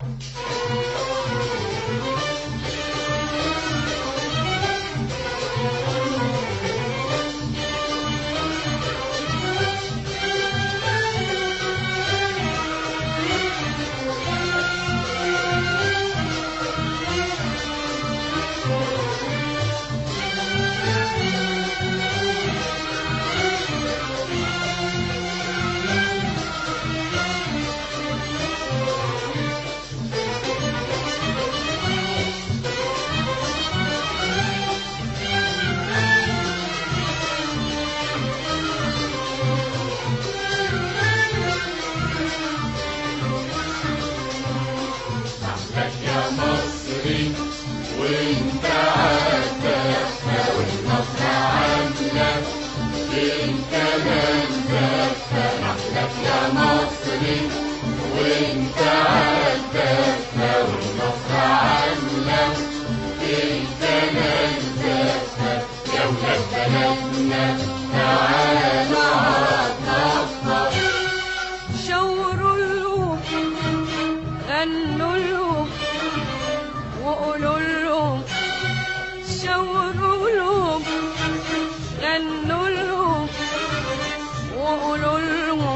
شوروا لهم غنوا لهم وقولوا لهم شوروا لهم غنوا لهم وقولوا لهم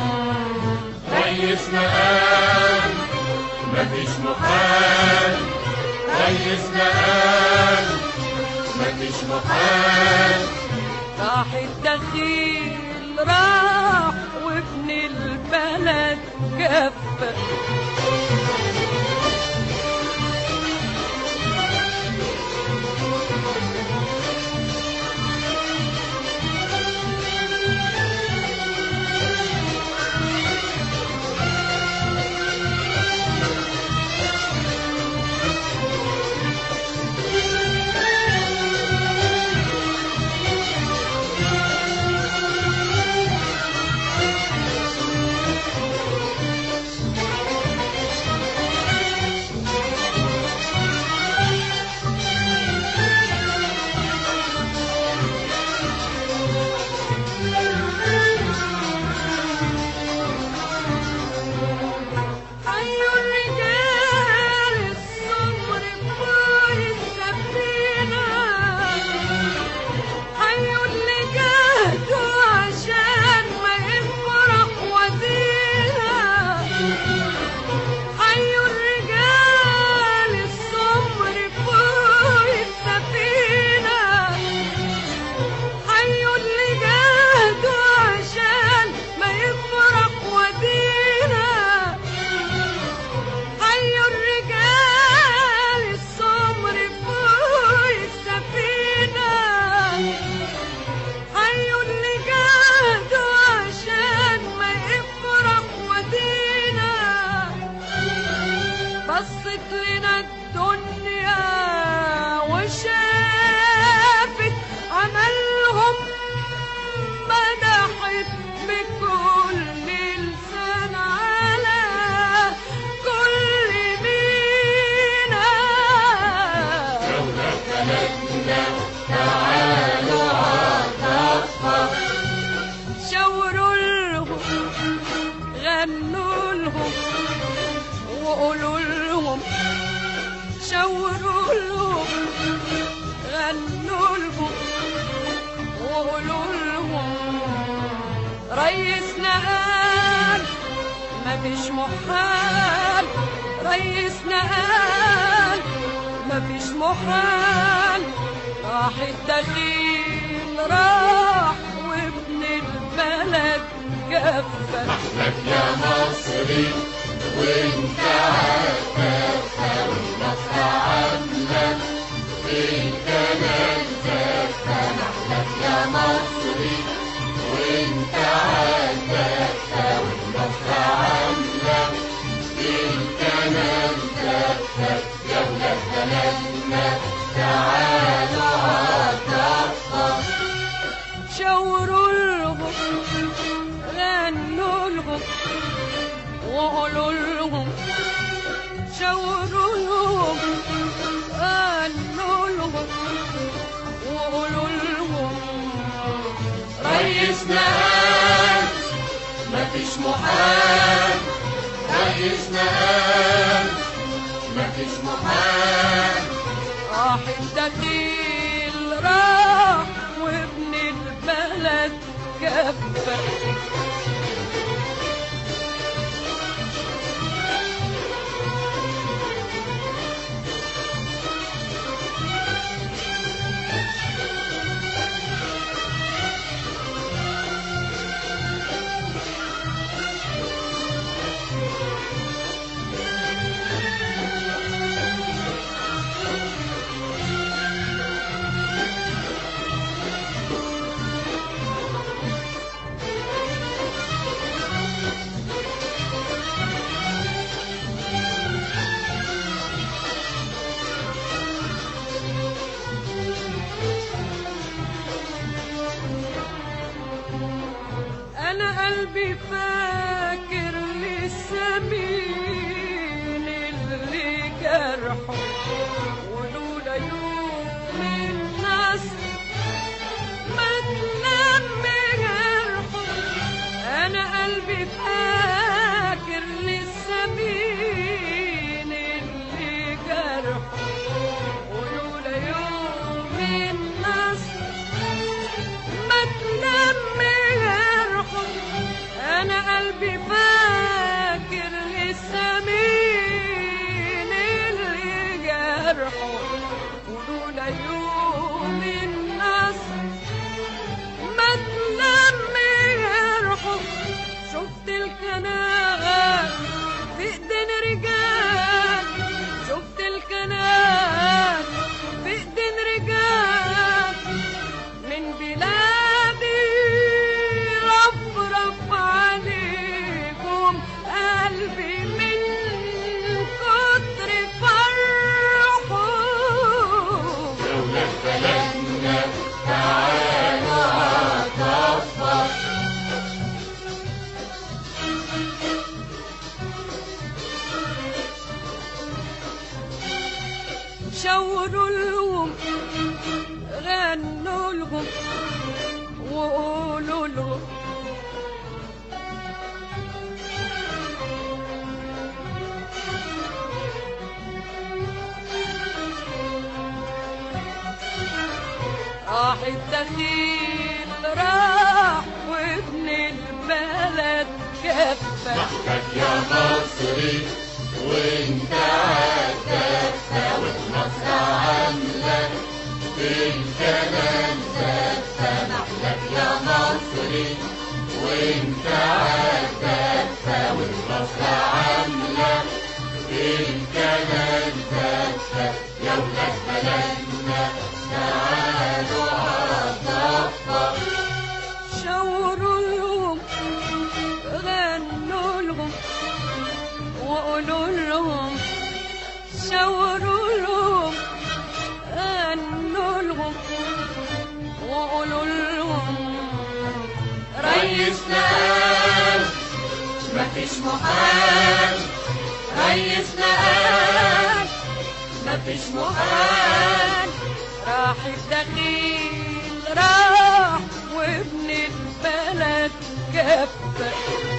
ريسنا قال مفيش محال ريسنا قال مفيش محال راح الدخيل راح وابن البلد جف أيها الرجال الصبر فوق السفينة أيها اللي جهدوا عشان ما يفرح ودينا أيها الرجال الصبر فوق السفينة أيها اللي جهدوا عشان ما يفرح ودينا أيها الرجال السمر فوق السفينة أيها اللي جهدوا عشان ما يفرح ودينا بصت لنا الدنيا وشافت عملهم مدحت بكل لسان على كل مينا شاوروا لهم غنوا لهم وقولوا لهم شاوروا لهم غنوا لهم وقولوا لهم ريسنا قال مفيش محال ريسنا قال مفيش محال راح الدخيل راح وابن البلد جفت لك يا مصري وانت عارفة والمصر عاملة في كمان زفة لك يا مصري وانت عارفة والمصر عاملة في كمان زفة يا ولاد بلدنا تعالوا عالطفة شاوروا لهم غنوا لهم وقولوا لهم شاوروا لهم غنوا لهم وقولوا لهم ريسنا قال مفيش محال ريسنا قال مفيش محال راح الدخيل راح وابن البلد كفى انا قلبي فاكر لسه مين اللي جرحه ولولا يوم النصر ما تلم جرحه انا قلبي فاكر لسه مين اللي جرحه ولولا يوم النصر ما تلم جرحه انا قلبي فاكر لسه مين اللي جرحه ولولا يوم النصر ما تلم جرحه شفت الكنال في ايدين رجال شفت الكنال في ايدين رجال من بلادي رب رب عليكم قلبي من كتر فرحه دولة بلدنا تعالوا عطفة شاوروا لهم غنوا لهم وقولوا لهم راح الدخيل راح وابن البلد كفى بختك يا مصري وانت عالدفة ومصر عاملة بالكلام زفة محلك يا مصري وانت عالدفة ومصر عاملة بالكلام زفة يا ولاد بلدنا تعالوا عالضفة شاوروا لهم غنوا لهم وقولوا لهم شاوروا لهم غنوا لهم وقولوا لهم ريسنا قال مفيش محال ريسنا قال مفيش محال راح الدخيل راح وابن البلد كفى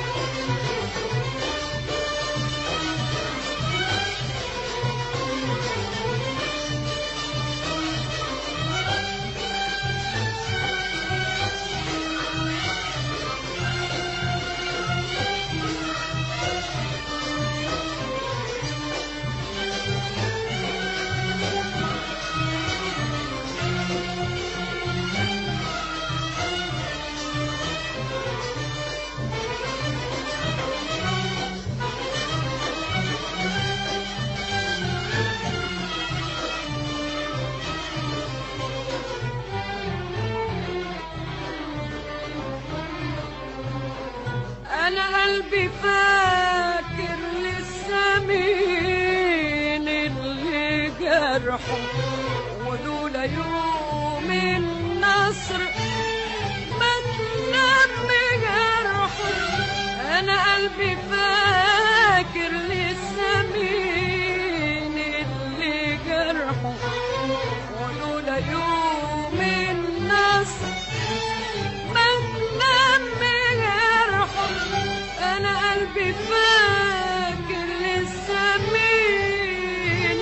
انا قلبي فاكر لسه مين اللي جرحه ولولا يوم النصر ما تلم جرحه انا قلبي فاكر لسه مين اللي جرحه ولولا يوم النصر ما تلم جرحه انا قلبي فاكر لسه مين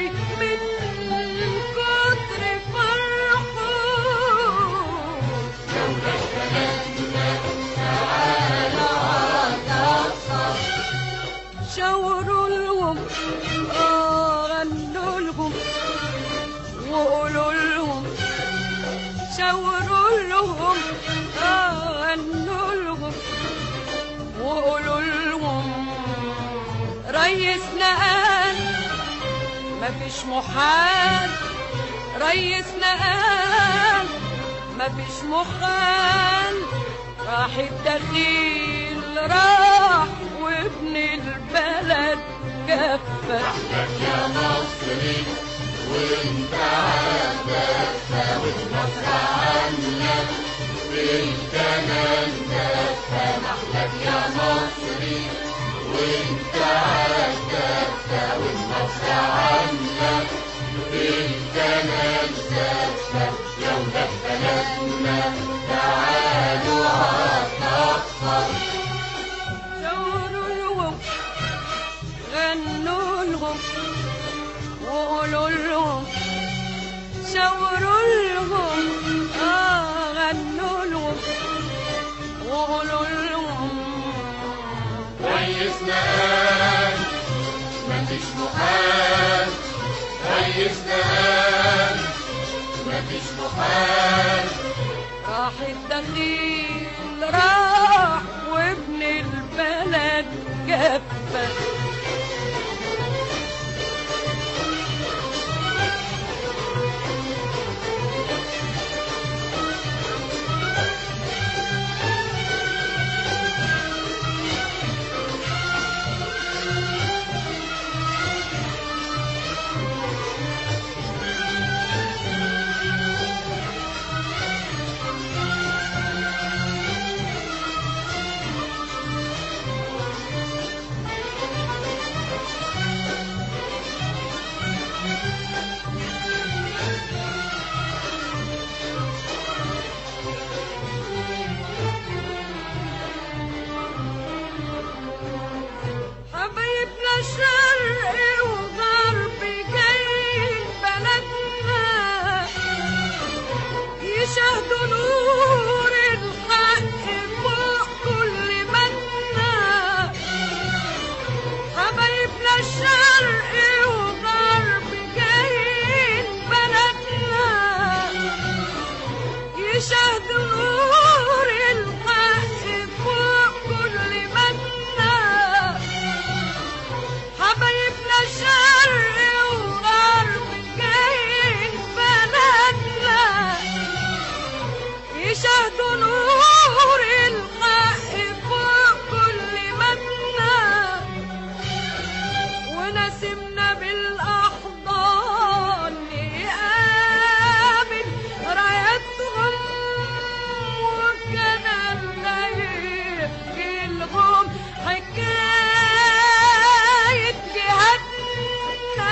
قلبي من كتر فرحه شاوروا لهم آه غنوا لهم وقولوا لهم شاوروا لهم آه غنوا لهم وقولوا لهم ريسنا قال مفيش محال ريسنا قال مفيش محال راح الدخيل راح وابن البلد كفى يا مصري وانت عالدفة والمصر عنك بالكنان دفة محلك يا مصري وانت عالدفة والمصر عنك بالكنان دفة يا ولاد بلدنا تعالوا عالطفة شاوروا لهم غنوا لهم وقولوا لهم شاوروا لهم آه غنوا لهم وقولوا لهم ريسنا قال مفيش محال ريسنا قال مفيش محال راح الدخيل راح وابن البلد جفة حبايبنا شرق وغرب جايين بلدنا يشاهدوا نور الحق فوق كل منا حبايبنا شرق وغرب جايين بلدنا يشاهدوا نور الحق فوق كل منا حبايبنا شرق وغرب جايين بلدنا يشاهدوا نور الحق فوق كل مبنى ونسمنا بالأحضان نقابل رايتهم وكان الليل لهم حكاية جهادنا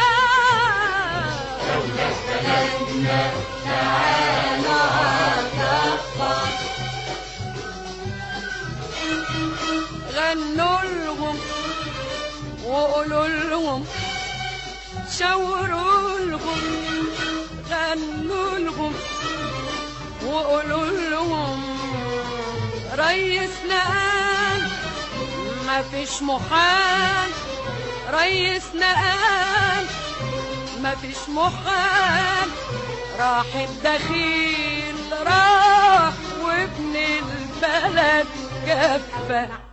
غنوا لهم وقولوا لهم شاوروا لهم غنوا لهم وقولوا لهم ريسنا قال ما فيش محال ريسنا قال ما فيش محال راح الدخيل راح وابن البلد كفى